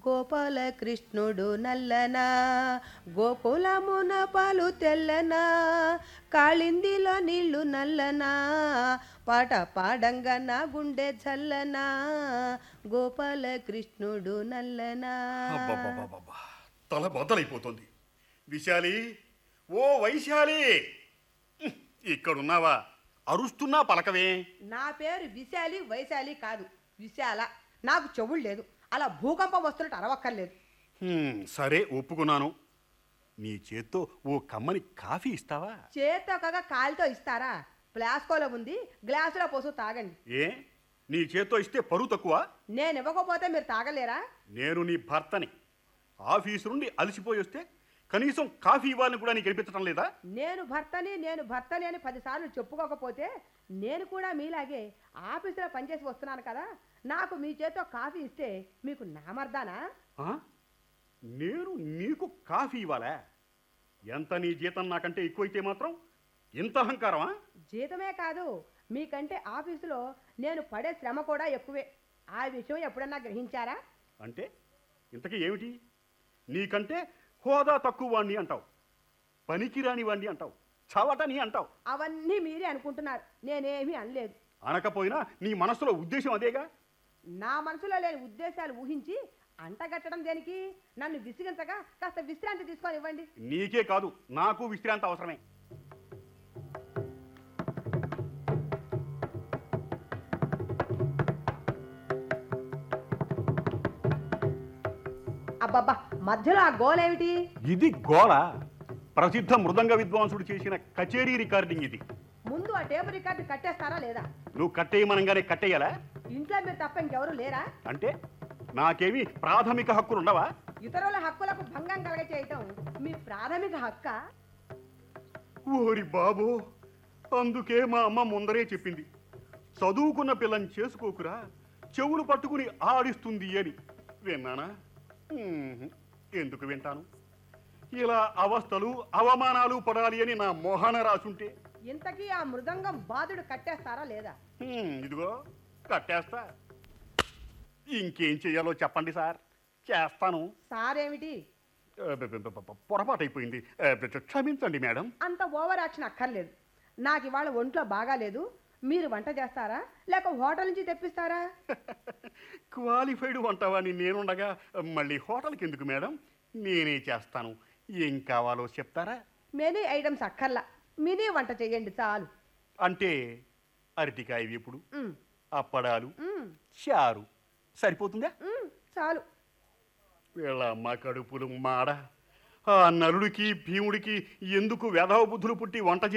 గోపాల కృష్ణుడు నల్లనా గోకులమున పాలు తెల్లనా కాళిందిలో నీళ్లు నల్లనా పాట పాడంగా నా గుండె చల్లనా గోపాల కృష్ణుడు నల్లనా అబ్బబ్బబ్బబ్బబ్బా. తల బద్దలైపోతుంది విశాలి ఓ వైశాలి ఉహ్, ఇక్కడున్నావా అరుస్తున్నా పలకవే నా పేరు విశాలి వైశాలి కాదు విశాల నాకు చెవుడు లేదు అలా భూకంపం వస్తున్నట్టు అరవక్కర్లేదు హ్మ్, సరే ఒప్పుకున్నాను నీ చేత్తో ఓ కమ్మని కాఫీ ఇస్తావా చేతొకగా కాలితో ఇస్తారా ప్లాస్కోలో ఉంది గ్లాసులో పోసు తాగండి ఏ నీ చేత్తో ఇస్తే పరువు తక్కువ నేను ఇవ్వకపోతే మీరు తాగలేరా నేను నీ భర్తని ఆఫీసు నుండి అలసిపోయి వస్తే కనీసం కాఫీ ఇవ్వాలని కూడా నీకు కనిపించడం లేదా నేను భర్తని నేను భర్తని అని పదిసార్లు చెప్పుకోకపోతే నేను కూడా మీలాగే ఆఫీసులో పనిచేసి వస్తున్నాను కదా నాకు మీ చేతితో కాఫీ ఇస్తే మీకు నామర్దానా ఆ? నేను నీకు కాఫీ ఇవ్వాలా ఎంత నీ జీతం నాకంటే ఎక్కువైతే మాత్రం ఇంత అహంకారమా జీతమే కాదు మీకంటే ఆఫీసులో నేను పడే శ్రమ కూడా ఎక్కువే ఆ విషయం ఎప్పుడన్నా గ్రహించారా అంటే ఇంతకీ ఏమిటి నీకంటే హోదా తక్కువ వాణ్ణి అంటావు పనికిరాని వాణ్ణి అంటావు చవటని అంటావు అవన్నీ మీరే అనుకుంటున్నారు నేనేమీ అనలేదు అనకపోయినా నీ మనసులో ఉద్దేశం అదేగా నా మనసులో లేని ఉద్దేశాలు ఊహించి అంటగట్టడం దేనికి నన్ను విసిగించగా కాస్త విశ్రాంతి తీసుకొని ఇవ్వండి నీకే కాదు నాకు విశ్రాంతి అవసరమే అబ్బబ్బా మధ్యలో ఆ గోలేమిటి ఇది గోళ ప్రసిద్ధ మృదంగ విద్వాంసుడు చేసిన కచేరీ రికార్డింగ్ ఇది ముందు ఆ టేబుల్ రికార్డు కట్టేస్తారా లేదా నువ్వు కట్టేయమనంగానే కట్టేయాలా ఇంట్లో మీరు తప్ప ఇంకెవరు లేరా అంటే నాకేమి ప్రాథమిక హక్కులు ఉండవా ఇతరుల హక్కులకు భంగం కలగ చేయటం మీ ప్రాథమిక హక్క ఓరి బాబు అందుకే మా అమ్మ ముందరే చెప్పింది చదువుకున్న పిల్లని చేసుకోకురా చెవులు పట్టుకుని ఆడిస్తుంది అని విన్నానా ఉహుం, ఎందుకు వింటాను ఇలా అవస్థలు అవమానాలు పడాలి అని నా మోహన రాసుంటే ఇంతకీ ఆ మృదంగం బాధుడు కట్టేస్తారా లేదా హ్మ్, ఇదిగో కట్టేస్తా ఇంకేం చెయ్యాలో చెప్పండి సార్ చేస్తాను సారేమిటి ఆ, బ- బ- బ- బ- పొరపాటైపోయింది ఆ, బ- క్షమించండి మేడం అంత ఓవర్ యాక్షన్ అక్కర్లేదు నాకు ఇవాళ ఒంట్లో బాగాలేదు మీరు వంట చేస్తారా లేక హోటల్ నుంచి తెప్పిస్తారా క్వాలిఫైడ్ వంటవాని నేనుండగా మళ్ళీ హోటల్కి ఎందుకు మేడం నేనే చేస్తాను ఏం కావాలో చెప్తారా మెనీ ఐటమ్స్ అక్కర్లా మినీ వంట చేయండి చాలు అంటే అరటికాయ వేపుడు మ్, అప్పడాలు మ్, చారు సరిపోతుందా మ్, చాలు వీళ్ళ అమ్మ కడుపులు మాడ ఆ నలుడికి భీముడికి ఎందుకు వెధవ బుద్ధులు పుట్టి వంట